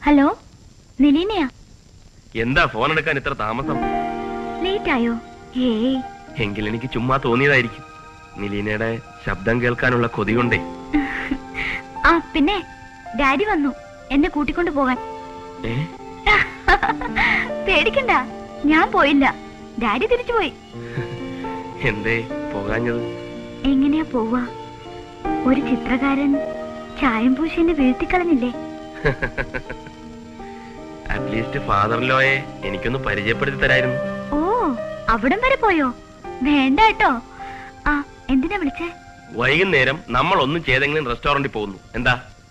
Hello നിലീനയാ എന്താ phone എടുക്കാൻ ഇത്ര താമസം ലേറ്റ് ആയോ ഏയ് എങ്കിൽ എനിക്ക് ചുമ്മാ തോന്നിയതായിരിക്കും നിലീനയുടെ ശബ്ദം കേൾക്കാനുള്ള കൊതി കൊണ്ടേ ആ പിന്നെ ഡാഡി വന്നു എന്നെ കൂട്ടിക്കൊണ്ട് പോകാൻ ഏ പേടിക്കണ്ട ഞാൻ പോയില്ല ഡാഡി തിരിച്ചു പോയി എന്തേ പോകാഞ്ഞത് എങ്ങനെയാ പോവാ ഒരു ചിത്രകാരൻ ചായം പൂശി എന്നെ വീഴ്ത്തിക്കളഞ്ഞില്ലേ അറ്റ്ലീസ്റ്റ് ഫാദർ ലോയെ എനിക്കൊന്ന് പരിചയപ്പെടുത്തി തരായിരുന്നു ഓ അവിടം വരെ പോയോ വേണ്ട കേട്ടോ ആ എന്തിനാ വിളിച്ചേ വൈകുന്നേരം നമ്മൾ ഒന്നും ചെയ്തെങ്കിലും റെസ്റ്റോറന്റിൽ പോകുന്നു എന്താ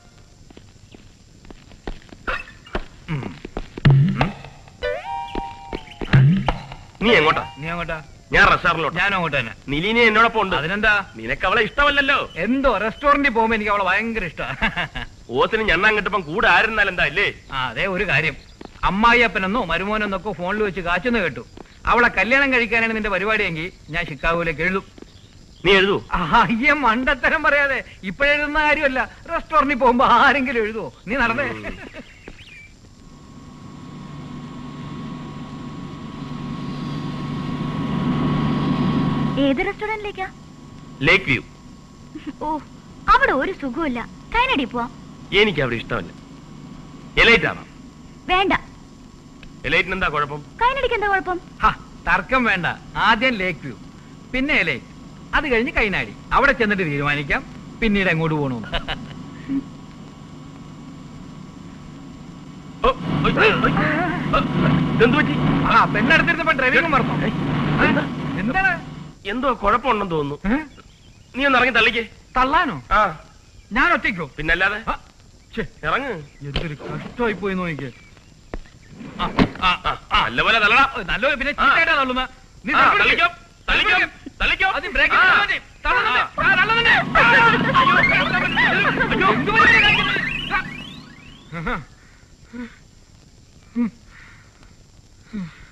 നീ എങ്ങോട്ടാ നീ അങ്ങോട്ടാ ഞാൻ റെസ്റ്റോറന്റിലോട്ട് ഞാനും അങ്ങോട്ട് തന്നെ നിലീനെ എന്നോടൊപ്പം ഉണ്ട് അതിനെന്താ നിനക്ക് അവളെ ഇഷ്ടമല്ലല്ലോ എന്തോ റെസ്റ്റോറന്റിൽ പോകുമ്പോ എനിക്ക് അവളെ ഭയങ്കര ഇഷ്ടമാണ് ഓസിന് ഞണ്ണാൻ കിട്ടപ്പം കൂടെ ആയിരുന്നാൽ എന്താ അല്ലേ ആ അതെ ഒരു കാര്യം അമ്മായിയപ്പനെന്നോ മരുമോനെന്നൊക്കെ ഫോണിൽ വെച്ച് കാച്ചെന്ന് കേട്ടു അവളെ കല്യാണം കഴിക്കാനാണ് നിന്റെ പരിപാടിയെങ്കിൽ ഞാൻ ഷിക്കാഗോയിലേക്ക് എഴുതും നീ എഴുതൂ അയ്യ മണ്ടത്തരം പറയാതെ ഇപ്പോഴെഴുതുന്ന കാര്യമല്ല റെസ്റ്റോറന്റിൽ പോകുമ്പോ ആരെങ്കിലും എഴുതുവോ നീ നടന്നേ ഏത് റെസ്റ്റോറന്റിലേക്കാ ലേക്ക് വ്യൂ ഓ അവിടെ ഒരു സുഖമില്ല കൈനടി പോവാം എനിക്ക് അവിടെ ഇഷ്ടമല്ല എലൈറ്റ് ആണോ വേണ്ട എലൈറ്റിന് എന്താ കുഴപ്പം കൈനടിക്ക് എന്താ കുഴപ്പം ഹ, തർക്കം വേണ്ട ആദ്യം ലേക്ക് വ്യൂ പിന്നെ ലേക്ക് അത് കഴിഞ്ഞ് കൈനാടി അവിടെ ചെന്നിട്ട് തീരുമാനിക്കാം പിന്നീട് എങ്ങോട്ട് പോകണമെന്ന് ഓ, ഓയ്, ഓയ്, ഓയ്. ഓ, ഇതെന്ത് പറ്റി ആ പെണ്ണെടുത്തിരുന്നപ്പോ ഡ്രൈവിംഗ് മറന്നു ഏ? എന്താണ് എന്തോ കുഴപ്പമുണ്ടെന്ന് തോന്നുന്നു ഏ? നീ ഒന്ന് ഇറങ്ങി തള്ളിക്കേ തള്ളാനോ ആ ഞാൻ ഒറ്റയ്ക്കോ പിന്നല്ലാതെ ആ, ഛെ, ഇറങ്ങ് എന്തൊരു കഷ്ടമായി പോയി നോക്കിക്കേ ആ, ആ, ആ, ആ, നല്ലപോലെ തള്ളടാ ഓ, നല്ലപോലെ പിന്നെ ആ. ചീത്തയായിട്ടാ തള്ളുന്ന നീ ആ, തള്ളു തള്ളിക്കോ പിടിക്ക്. തള്ളിക്കോ തള്ളിക്കോ ആദ്യം ബ്രേക്ക് ആ. ഇട്ടാ മതി. തള്ളുന്നുണ്ട്. ആ. ആ, തള്ളുന്നുണ്ട്. അയ്യോ, എന്തുവാ നീ കാണിക്കുന്നത്? ആ.